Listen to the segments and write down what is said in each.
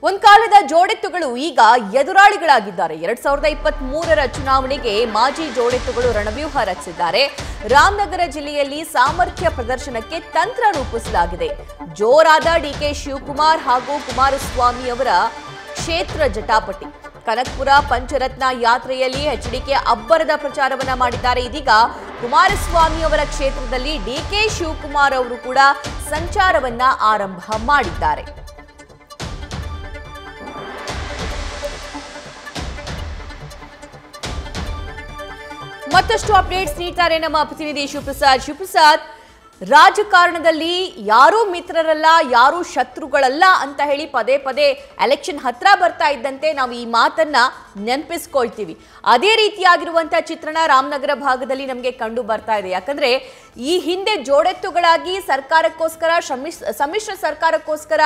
ಒಂದ್ ಕಾಲದ ಜೋಡೆತ್ತುಗಳು ಈಗ ಎದುರಾಳಿಗಳಾಗಿದ್ದಾರೆ ಎರಡ್ ಸಾವಿರದ ಇಪ್ಪತ್ತ್ ಮೂರರ ಚುನಾವಣೆಗೆ ಮಾಜಿ ಜೋಡೆತ್ತುಗಳು ರಣವ್ಯೂಹ ರಚಿಸಿದ್ದಾರೆ ರಾಮನಗರ ಜಿಲ್ಲೆಯಲ್ಲಿ ಸಾಮರ್ಥ್ಯ ಪ್ರದರ್ಶನಕ್ಕೆ ತಂತ್ರ ರೂಪಿಸಲಾಗಿದೆ ಜೋರಾದ ಡಿಕೆ ಶಿವಕುಮಾರ್ ಹಾಗೂ ಕುಮಾರಸ್ವಾಮಿ ಅವರ ಕ್ಷೇತ್ರ ಜಟಾಪಟಿ ಕನಕಪುರ ಪಂಚರತ್ನ ಯಾತ್ರೆಯಲ್ಲಿ ಎಚ್ಡಿಕೆ ಅಬ್ಬರದ ಪ್ರಚಾರವನ್ನ ಮಾಡಿದ್ದಾರೆ ಇದೀಗ ಕುಮಾರಸ್ವಾಮಿ ಅವರ ಕ್ಷೇತ್ರದಲ್ಲಿ ಡಿಕೆ ಶಿವಕುಮಾರ್ ಅವರು ಕೂಡ ಸಂಚಾರವನ್ನ ಆರಂಭ ಮಾಡಿದ್ದಾರೆ ಮತ್ತಷ್ಟು ಅಪ್ಡೇಟ್ಸ್ ನೀಡ್ತಾರೆ ನಮ್ಮ ಪ್ರತಿನಿಧಿ ಶಿವಪ್ರಸಾದ್ ಶಿವಪ್ರಸಾದ್ ರಾಜಕಾರಣದಲ್ಲಿ ಯಾರೂ ಮಿತ್ರರಲ್ಲ ಯಾರೂ ಶತ್ರುಗಳಲ್ಲ ಅಂತ ಹೇಳಿ ಪದೇ ಪದೇ ಎಲೆಕ್ಷನ್ ಹತ್ರ ಬರ್ತಾ ಇದ್ದಂತೆ ನಾವು ಈ ಮಾತನ್ನ ನೆನಪಿಸ್ಕೊಳ್ತೀವಿ ಅದೇ ರೀತಿಯಾಗಿರುವಂತಹ ಚಿತ್ರಣ ರಾಮನಗರ ಭಾಗದಲ್ಲಿ ನಮಗೆ ಕಂಡು ಬರ್ತಾ ಇದೆ ಯಾಕಂದ್ರೆ ಈ ಹಿಂದೆ ಜೋಡೆತ್ತುಗಳಾಗಿ ಸರ್ಕಾರಕ್ಕೋಸ್ಕರ ಸಮ್ಮಿಶ್ರ ಸಮ್ಮಿಶ್ರ ಸರ್ಕಾರಕ್ಕೋಸ್ಕರ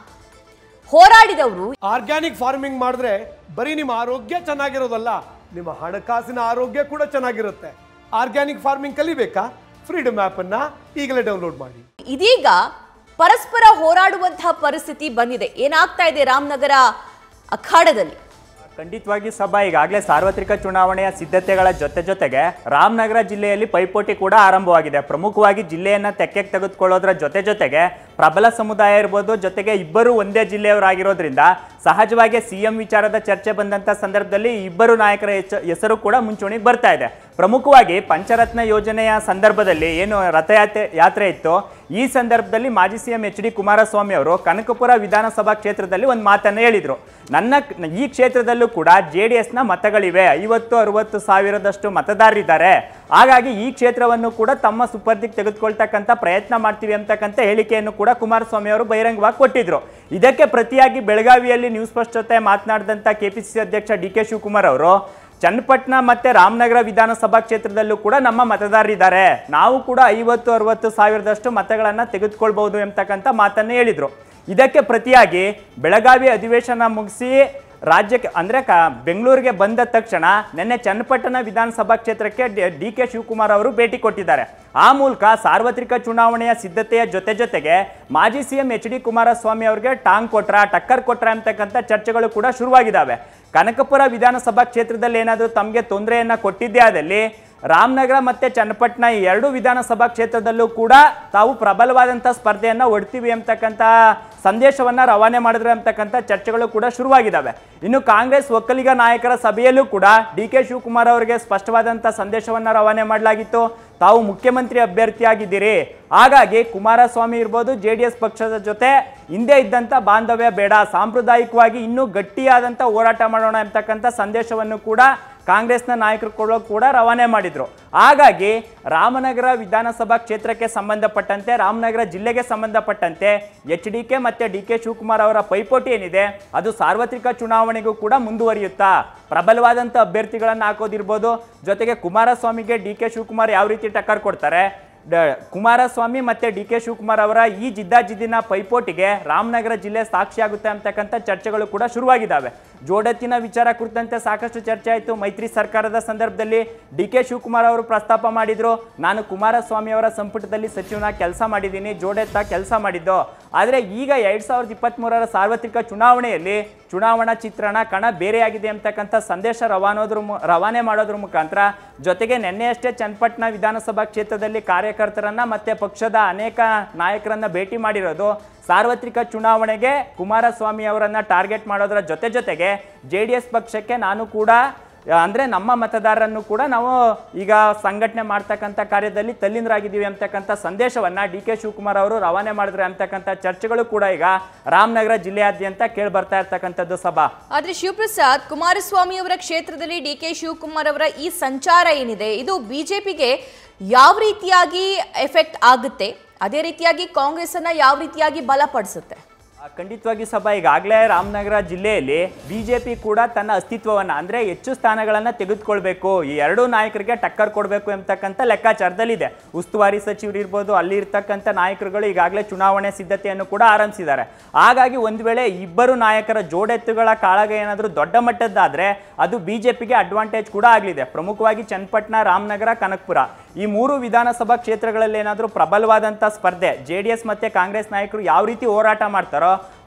ಹೋರಾಡಿದವರು ಆರ್ಗ್ಯಾನಿಕ್ ಫಾರ್ಮಿಂಗ್ ಮಾಡಿದ್ರೆ ಬರೀ ನಿಮ್ಮ ಆರೋಗ್ಯ ಚೆನ್ನಾಗಿರೋದಲ್ಲ ನಿಮ್ಮ ಹಣಕಾಸಿನ ಆರೋಗ್ಯ ಕೂಡ ಚೆನ್ನಾಗಿರುತ್ತೆ ಆರ್ಗ್ಯಾನಿಕ್ ಫಾರ್ಮಿಂಗ್ ಕಲಿಬೇಕಾ ಫ್ರೀಡಮ್ ಅನ್ನ ಈಗಲೇ ಡೌನ್ಲೋಡ್ ಮಾಡಿ ಇದೀಗ ಪರಸ್ಪರ ಹೋರಾಡುವಂತಹ ಪರಿಸ್ಥಿತಿ ಬಂದಿದೆ ಏನಾಗ್ತಾ ಇದೆ ರಾಮನಗರ ಅಖಾಡದಲ್ಲಿ ಖಂಡಿತವಾಗಿ ಸಭಾ ಈಗಾಗಲೇ ಸಾರ್ವತ್ರಿಕ ಚುನಾವಣೆಯ ಸಿದ್ಧತೆಗಳ ಜೊತೆ ಜೊತೆಗೆ ರಾಮನಗರ ಜಿಲ್ಲೆಯಲ್ಲಿ ಪೈಪೋಟಿ ಕೂಡ ಆರಂಭವಾಗಿದೆ ಪ್ರಮುಖವಾಗಿ ಜಿಲ್ಲೆಯನ್ನ ತೆಕ್ಕೆಗೆ ತೆಗೆದುಕೊಳ್ಳೋದ್ರ ಜೊತೆ ಜೊತೆಗೆ ಪ್ರಬಲ ಸಮುದಾಯ ಇರ್ಬೋದು ಜೊತೆಗೆ ಇಬ್ಬರು ಒಂದೇ ಜಿಲ್ಲೆಯವರಾಗಿರೋದ್ರಿಂದ ಸಹಜವಾಗಿ ಸಿಎಂ ವಿಚಾರದ ಚರ್ಚೆ ಬಂದಂತ ಸಂದರ್ಭದಲ್ಲಿ ಇಬ್ಬರು ನಾಯಕರ ಹೆಚ- ಹೆಸರು ಕೂಡ ಮುಂಚೂಣಿಗೆ ಬರ್ತಾ ಇದೆ ಪ್ರಮುಖವಾಗಿ ಪಂಚರತ್ನ ಯೋಜನೆಯ ಸಂದರ್ಭದಲ್ಲಿ ಏನು ರಥಯಾತ್ರೆ ಯಾತ್ರೆ ಇತ್ತು ಈ ಸಂದರ್ಭದಲ್ಲಿ ಮಾಜಿ ಸಿಎಂ ಎಚ್ ಡಿ ಕುಮಾರಸ್ವಾಮಿ ಅವರು ಕನಕಪುರ ವಿಧಾನಸಭಾ ಕ್ಷೇತ್ರದಲ್ಲಿ ಒಂದು ಮಾತನ್ನು ಹೇಳಿದ್ರು ನನ್ನ ಈ ಕ್ಷೇತ್ರದಲ್ಲೂ ಕೂಡ ಜೆ ಡಿ ಎಸ್ನ ಮತಗಳಿವೆ ಐವತ್ತು ಅರವತ್ತು ಸಾವಿರದಷ್ಟು ಮತದಾರರಿದ್ದಾರೆ ಹಾಗಾಗಿ ಈ ಕ್ಷೇತ್ರವನ್ನು ಕೂಡ ತಮ್ಮ ಸುಪರ್ದಿಗೆ ತೆಗೆದುಕೊಳ್ತಕ್ಕಂಥ ಪ್ರಯತ್ನ ಮಾಡ್ತೀವಿ ಅಂತಕ್ಕಂಥ ಹೇಳಿಕೆಯನ್ನು ಕೂಡ ಕುಮಾರಸ್ವಾಮಿ ಅವರು ಬಹಿರಂಗವಾಗಿ ಕೊಟ್ಟಿದ್ರು ಇದಕ್ಕೆ ಪ್ರತಿಯಾಗಿ ಬೆಳಗಾವಿಯಲ್ಲಿ ನ್ಯೂಸ್ ಫಸ್ಟ್ ಜೊತೆ ಮಾತನಾಡಿದಂಥ ಕೆಪಿಸಿಸಿ ಅಧ್ಯಕ್ಷ ಡಿ ಕೆ ಶಿವಕುಮಾರ್ ಅವರು ಚನ್ನಪಟ್ಟಣ ಮತ್ತೆ ರಾಮನಗರ ವಿಧಾನಸಭಾ ಕ್ಷೇತ್ರದಲ್ಲೂ ಕೂಡ ನಮ್ಮ ಮತದಾರರಿದ್ದಾರೆ ನಾವು ಕೂಡ ಐವತ್ತು ಅರವತ್ತು ಸಾವಿರದಷ್ಟು ಮತಗಳನ್ನು ತೆಗೆದುಕೊಳ್ಬಹುದು ಎಂಬತಕ್ಕಂಥ ಮಾತನ್ನು ಹೇಳಿದ್ರು ಇದಕ್ಕೆ ಪ್ರತಿಯಾಗಿ ಬೆಳಗಾವಿ ಅಧಿವೇಶನ ಮುಗಿಸಿ ರಾಜ್ಯಕ್ಕೆ ಅಂದರೆ ಕ ಬೆಂಗಳೂರಿಗೆ ಬಂದ ತಕ್ಷಣ ನಿನ್ನೆ ಚನ್ನಪಟ್ಟಣ ವಿಧಾನಸಭಾ ಕ್ಷೇತ್ರಕ್ಕೆ ಡಿ ಕೆ ಶಿವಕುಮಾರ್ ಅವರು ಭೇಟಿ ಕೊಟ್ಟಿದ್ದಾರೆ ಆ ಮೂಲಕ ಸಾರ್ವತ್ರಿಕ ಚುನಾವಣೆಯ ಸಿದ್ಧತೆಯ ಜೊತೆ ಜೊತೆಗೆ ಮಾಜಿ ಸಿಎಂ ಎಚ್ ಡಿ ಕುಮಾರಸ್ವಾಮಿ ಅವರಿಗೆ ಟಾಂಗ್ ಕೊಟ್ರ ಟಕ್ಕರ್ ಕೊಟ್ರ ಅಂತಕ್ಕಂಥ ಚರ್ಚೆಗಳು ಕೂಡ ಶುರುವಾಗಿದ್ದಾವೆ ಕನಕಪುರ ವಿಧಾನಸಭಾ ಕ್ಷೇತ್ರದಲ್ಲಿ ಏನಾದರೂ ತಮಗೆ ತೊಂದರೆಯನ್ನ ಕೊಟ್ಟಿದ್ದೇ ಆದಲ್ಲಿ ರಾಮನಗರ ಮತ್ತೆ ಚನ್ನಪಟ್ಟಣ ಈ ಎರಡು ವಿಧಾನಸಭಾ ಕ್ಷೇತ್ರದಲ್ಲೂ ಕೂಡ ತಾವು ಪ್ರಬಲವಾದಂಥ ಸ್ಪರ್ಧೆಯನ್ನ ಒಡ್ತೀವಿ ಅಂತಕ್ಕಂಥ ಸಂದೇಶವನ್ನ ರವಾನೆ ಮಾಡಿದ್ರೆ ಅಂತಕ್ಕಂಥ ಚರ್ಚೆಗಳು ಕೂಡ ಶುರುವಾಗಿದ್ದಾವೆ ಇನ್ನು ಕಾಂಗ್ರೆಸ್ ಒಕ್ಕಲಿಗ ನಾಯಕರ ಸಭೆಯಲ್ಲೂ ಕೂಡ ಡಿ ಕೆ ಶಿವಕುಮಾರ್ ಅವರಿಗೆ ಸ್ಪಷ್ಟವಾದಂಥ ಸಂದೇಶವನ್ನ ರವಾನೆ ಮಾಡಲಾಗಿತ್ತು ತಾವು ಮುಖ್ಯಮಂತ್ರಿ ಅಭ್ಯರ್ಥಿಯಾಗಿದ್ದೀರಿ ಹಾಗಾಗಿ ಕುಮಾರಸ್ವಾಮಿ ಇರ್ಬೋದು ಜೆ ಡಿ ಎಸ್ ಪಕ್ಷದ ಜೊತೆ ಹಿಂದೆ ಇದ್ದಂಥ ಬಾಂಧವ್ಯ ಬೇಡ ಸಾಂಪ್ರದಾಯಿಕವಾಗಿ ಇನ್ನೂ ಗಟ್ಟಿಯಾದಂಥ ಹೋರಾಟ ಮಾಡೋಣ ಅಂತಕ್ಕಂಥ ಸಂದೇಶವನ್ನು ಕೂಡ ಕಾಂಗ್ರೆಸ್ನ ನಾಯಕರು ಕೂಡ ಕೂಡ ರವಾನೆ ಮಾಡಿದ್ರು ಹಾಗಾಗಿ ರಾಮನಗರ ವಿಧಾನಸಭಾ ಕ್ಷೇತ್ರಕ್ಕೆ ಸಂಬಂಧಪಟ್ಟಂತೆ ರಾಮನಗರ ಜಿಲ್ಲೆಗೆ ಸಂಬಂಧಪಟ್ಟಂತೆ ಎಚ್ ಡಿ ಕೆ ಮತ್ತೆ ಡಿ ಕೆ ಶಿವಕುಮಾರ್ ಅವರ ಪೈಪೋಟಿ ಏನಿದೆ ಅದು ಸಾರ್ವತ್ರಿಕ ಚುನಾವಣೆಗೂ ಕೂಡ ಮುಂದುವರಿಯುತ್ತಾ ಪ್ರಬಲವಾದಂಥ ಅಭ್ಯರ್ಥಿಗಳನ್ನು ಹಾಕೋದಿರ್ಬೋದು ಜೊತೆಗೆ ಕುಮಾರಸ್ವಾಮಿಗೆ ಡಿ ಕೆ ಶಿವಕುಮಾರ್ ಯಾವ ರೀತಿ ಟಕ್ಕರ್ ಕೊಡ್ತಾರೆ ಡ- ಕುಮಾರಸ್ವಾಮಿ ಮತ್ತೆ ಡಿ ಕೆ ಶಿವಕುಮಾರ್ ಅವರ ಈ ಜಿದ್ದಾಜಿದ್ದಿನ ಪೈಪೋಟಿಗೆ ರಾಮನಗರ ಜಿಲ್ಲೆ ಸಾಕ್ಷಿಯಾಗುತ್ತೆ ಅಂತಕ್ಕಂಥ ಚರ್ಚೆಗಳು ಕೂಡ ಶುರುವಾಗಿದ್ದಾವೆ ಜೋಡತ್ತಿನ ವಿಚಾರ ಕುರಿತಂತೆ ಸಾಕಷ್ಟು ಚರ್ಚೆ ಆಯಿತು ಮೈತ್ರಿ ಸರ್ಕಾರದ ಸಂದರ್ಭದಲ್ಲಿ ಡಿ ಕೆ ಶಿವಕುಮಾರ್ ಅವರು ಪ್ರಸ್ತಾಪ ಮಾಡಿದ್ರು ನಾನು ಕುಮಾರಸ್ವಾಮಿ ಅವರ ಸಂಪುಟದಲ್ಲಿ ಸಚಿವನ ಕೆಲಸ ಮಾಡಿದ್ದೀನಿ ಜೋಡೆತ್ತ ಕೆಲಸ ಮಾಡಿದ್ದು ಆದರೆ ಈಗ ಎರಡ್ ಸಾವಿರದ ಇಪ್ಪತ್ತ್ಮೂರರ ಸಾರ್ವತ್ರಿಕ ಚುನಾವಣೆಯಲ್ಲಿ ಚುನಾವಣಾ ಚಿತ್ರಣ ಕಣ ಬೇರೆಯಾಗಿದೆ ಅಂತಕ್ಕಂಥ ಸಂದೇಶ ರವಾನೋದ್ರ ಮು- ರವಾನೆ ಮಾಡೋದ್ರ ಮುಖಾಂತರ ಜೊತೆಗೆ ನಿನ್ನೆಯಷ್ಟೇ ಚನ್ನಪಟ್ಟಣ ವಿಧಾನಸಭಾ ಕ್ಷೇತ್ರದಲ್ಲಿ ಕಾರ್ಯಕರ್ತರನ್ನ ಮತ್ತೆ ಪಕ್ಷದ ಅನೇಕ ನಾಯಕರನ್ನ ಭೇಟಿ ಮಾಡಿರೋದು ಸಾರ್ವತ್ರಿಕ ಚುನಾವಣೆಗೆ ಕುಮಾರಸ್ವಾಮಿ ಅವರನ್ನ ಟಾರ್ಗೆಟ್ ಮಾಡೋದರ ಜೊತೆ ಜೊತೆಗೆ ಜೆ ಡಿ ಎಸ್ ಪಕ್ಷಕ್ಕೆ ನಾನು ಕೂಡ ಆ, ಅಂದ್ರೆ ನಮ್ಮ ಮತದಾರರನ್ನು ಕೂಡ ನಾವು ಈಗ ಸಂಘಟನೆ ಮಾಡ್ತಕ್ಕಂಥ ಕಾರ್ಯದಲ್ಲಿ ತಲ್ಲೀನರಾಗಿದ್ದೀವಿ ಅಂತಕ್ಕಂಥ ಸಂದೇಶವನ್ನ ಡಿ ಕೆ ಶಿವಕುಮಾರ್ ಅವರು ರವಾನೆ ಮಾಡಿದ್ರೆ ಅಂತಕ್ಕಂಥ ಚರ್ಚೆಗಳು ಕೂಡ ಈಗ ರಾಮನಗರ ಜಿಲ್ಲೆಯಾದ್ಯಂತ ಕೇಳಿ ಬರ್ತಾ ಇರ್ತಕ್ಕಂಥದ್ದು ಸಭಾ ಆದ್ರೆ ಶಿವಪ್ರಸಾದ್ ಕುಮಾರಸ್ವಾಮಿ ಅವರ ಕ್ಷೇತ್ರದಲ್ಲಿ ಡಿ ಕೆ ಶಿವಕುಮಾರ್ ಅವರ ಈ ಸಂಚಾರ ಏನಿದೆ ಇದು ಬಿಜೆಪಿಗೆ ಯಾವ ರೀತಿಯಾಗಿ ಎಫೆಕ್ಟ್ ಆಗುತ್ತೆ ಅದೇ ರೀತಿಯಾಗಿ ಕಾಂಗ್ರೆಸ್ ಅನ್ನ ಯಾವ ರೀತಿಯಾಗಿ ಬಲಪಡಿಸುತ್ತೆ ಆ, ಖಂಡಿತವಾಗಿ ಸಭಾ ಈಗಾಗಲೇ ರಾಮನಗರ ಜಿಲ್ಲೆಯಲ್ಲಿ ಬಿಜೆಪಿ ಕೂಡ ತನ್ನ ಅಸ್ತಿತ್ವವನ್ನು ಅಂದ್ರೆ ಹೆಚ್ಚು ಸ್ಥಾನಗಳನ್ನು ತೆಗೆದುಕೊಳ್ಬೇಕು ಈ ಎರಡೂ ನಾಯಕರಿಗೆ ಟಕ್ಕರ್ ಕೊಡಬೇಕು ಎಂಬತಕ್ಕಂಥ ಲೆಕ್ಕಾಚಾರದಲ್ಲಿದೆ ಉಸ್ತುವಾರಿ ಸಚಿವರು ಇರ್ಬೋದು ಅಲ್ಲಿ ಇರ್ತಕ್ಕಂಥ ನಾಯಕರುಗಳು ಈಗಾಗಲೇ ಚುನಾವಣೆ ಸಿದ್ಧತೆಯನ್ನು ಕೂಡ ಆರಂಭಿಸಿದ್ದಾರೆ ಹಾಗಾಗಿ ಒಂದು ವೇಳೆ ಇಬ್ಬರು ನಾಯಕರ ಜೋಡೆತ್ತುಗಳ ಕಾಳಗ ಏನಾದರೂ ದೊಡ್ಡ ಮಟ್ಟದ್ದಾದ್ರೆ ಅದು ಬಿಜೆಪಿಗೆ ಅಡ್ವಾಂಟೇಜ್ ಕೂಡ ಆಗಲಿದೆ ಪ್ರಮುಖವಾಗಿ ಚನ್ನಪಟ್ಟಣ ರಾಮನಗರ ಕನಕಪುರ ಈ ಮೂರು ವಿಧಾನಸಭಾ ಕ್ಷೇತ್ರಗಳಲ್ಲಿ ಏನಾದರೂ ಪ್ರಬಲವಾದಂಥ ಸ್ಪರ್ಧೆ ಜೆ ಡಿ ಎಸ್ ಮತ್ತು ಕಾಂಗ್ರೆಸ್ ನಾಯಕರು ಯಾವ ರೀತಿ ಹೋರಾಟ ಮಾಡ್ತಾರೋ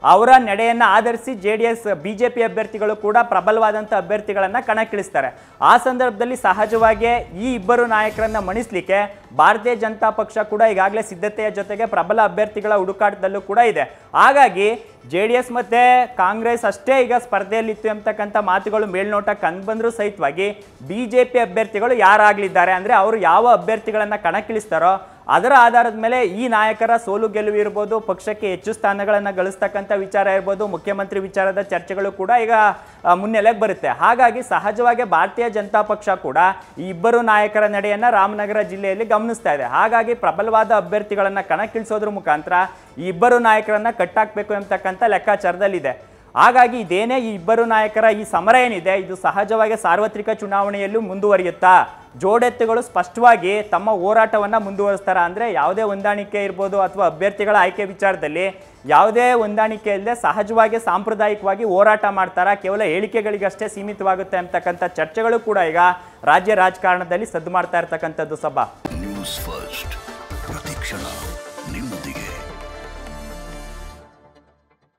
ಅವರ ನಡೆಯನ್ನ ಆಧರಿಸಿ ಜೆ ಡಿ ಎಸ್ ಬಿಜೆಪಿ ಅಭ್ಯರ್ಥಿಗಳು ಕೂಡ ಪ್ರಬಲವಾದಂಥ ಅಭ್ಯರ್ಥಿಗಳನ್ನ ಕಣಕ್ಕಿಳಿಸ್ತಾರೆ ಆ ಸಂದರ್ಭದಲ್ಲಿ ಸಹಜವಾಗಿ ಈ ಇಬ್ಬರು ನಾಯಕರನ್ನ ಮಣಿಸ್ಲಿಕ್ಕೆ ಭಾರತೀಯ ಜನತಾ ಪಕ್ಷ ಕೂಡ ಈಗಾಗಲೇ ಸಿದ್ಧತೆಯ ಜೊತೆಗೆ ಪ್ರಬಲ ಅಭ್ಯರ್ಥಿಗಳ ಹುಡುಕಾಟದಲ್ಲೂ ಕೂಡ ಇದೆ ಹಾಗಾಗಿ ಜೆ ಡಿ ಎಸ್ ಮತ್ತೆ ಕಾಂಗ್ರೆಸ್ ಅಷ್ಟೇ ಈಗ ಸ್ಪರ್ಧೆಯಲ್ಲಿತ್ತು ಎಂಬತಕ್ಕಂಥ ಮಾತುಗಳು ಮೇಲ್ನೋಟ ಕಂಡು ಬಂದರೂ ಸಹಿತವಾಗಿ ಬಿಜೆಪಿ ಅಭ್ಯರ್ಥಿಗಳು ಯಾರಾಗಲಿದ್ದಾರೆ ಅಂದ್ರೆ ಅವರು ಯಾವ ಅಭ್ಯರ್ಥಿಗಳನ್ನ ಕಣಕ್ಕಿಳಿಸ್ತಾರೋ ಅದರ ಆಧಾರದ ಮೇಲೆ ಈ ನಾಯಕರ ಸೋಲು ಗೆಲುವು ಇರ್ಬೋದು ಪಕ್ಷಕ್ಕೆ ಹೆಚ್ಚು ಸ್ಥಾನಗಳನ್ನು ಗಳಿಸ್ತಕ್ಕಂಥ ವಿಚಾರ ಇರ್ಬೋದು ಮುಖ್ಯಮಂತ್ರಿ ವಿಚಾರದ ಚರ್ಚೆಗಳು ಕೂಡ ಈಗ ಆ, ಮುನ್ನೆಲೆಗೆ ಬರುತ್ತೆ ಹಾಗಾಗಿ ಸಹಜವಾಗಿ ಭಾರತೀಯ ಜನತಾ ಪಕ್ಷ ಕೂಡ ಈ ಇಬ್ಬರು ನಾಯಕರ ನಡೆಯನ್ನ ರಾಮನಗರ ಜಿಲ್ಲೆಯಲ್ಲಿ ಗಮನಿಸ್ತಾ ಇದೆ ಹಾಗಾಗಿ ಪ್ರಬಲವಾದ ಅಭ್ಯರ್ಥಿಗಳನ್ನ ಕಣಕ್ಕಿಳಿಸೋದ್ರ ಮುಖಾಂತರ ಈ ಇಬ್ಬರು ನಾಯಕರನ್ನ ಕಟ್ಟಾಕ್ಬೇಕು ಎಂಬತಕ್ಕಂಥ ಲೆಕ್ಕಾಚಾರದಲ್ಲಿದೆ ಹಾಗಾಗಿ ಇದೇನೇ ಈ ಇಬ್ಬರು ನಾಯಕರ ಈ ಸಮರ ಏನಿದೆ ಇದು ಸಹಜವಾಗಿ ಸಾರ್ವತ್ರಿಕ ಚುನಾವಣೆಯಲ್ಲೂ ಮುಂದುವರಿಯುತ್ತಾ ಜೋಡೆತ್ತುಗಳು ಸ್ಪಷ್ಟವಾಗಿ ತಮ್ಮ ಹೋರಾಟವನ್ನ ಮುಂದುವರಿಸ್ತಾರ ಅಂದ್ರೆ ಯಾವುದೇ ಹೊಂದಾಣಿಕೆ ಇರ್ಬೋದು ಅಥವಾ ಅಭ್ಯರ್ಥಿಗಳ ಆಯ್ಕೆ ವಿಚಾರದಲ್ಲಿ ಯಾವುದೇ ಹೊಂದಾಣಿಕೆ ಇಲ್ಲದೆ ಸಹಜವಾಗಿ ಸಾಂಪ್ರದಾಯಿಕವಾಗಿ ಹೋರಾಟ ಮಾಡ್ತಾರ ಕೇವಲ ಹೇಳಿಕೆಗಳಿಗಷ್ಟೇ ಸೀಮಿತವಾಗುತ್ತೆ ಅಂತಕ್ಕಂಥ ಚರ್ಚೆಗಳು ಕೂಡ ಈಗ ರಾಜ್ಯ ರಾಜಕಾರಣದಲ್ಲಿ ಸದ್ದು ಮಾಡ್ತಾ ಇರ್ತಕ್ಕಂಥದ್ದು ಸಭಾ ನ್ಯೂಸ್ ಫಸ್ಟ್ ಪ್ರತಿಕ್ಷಣ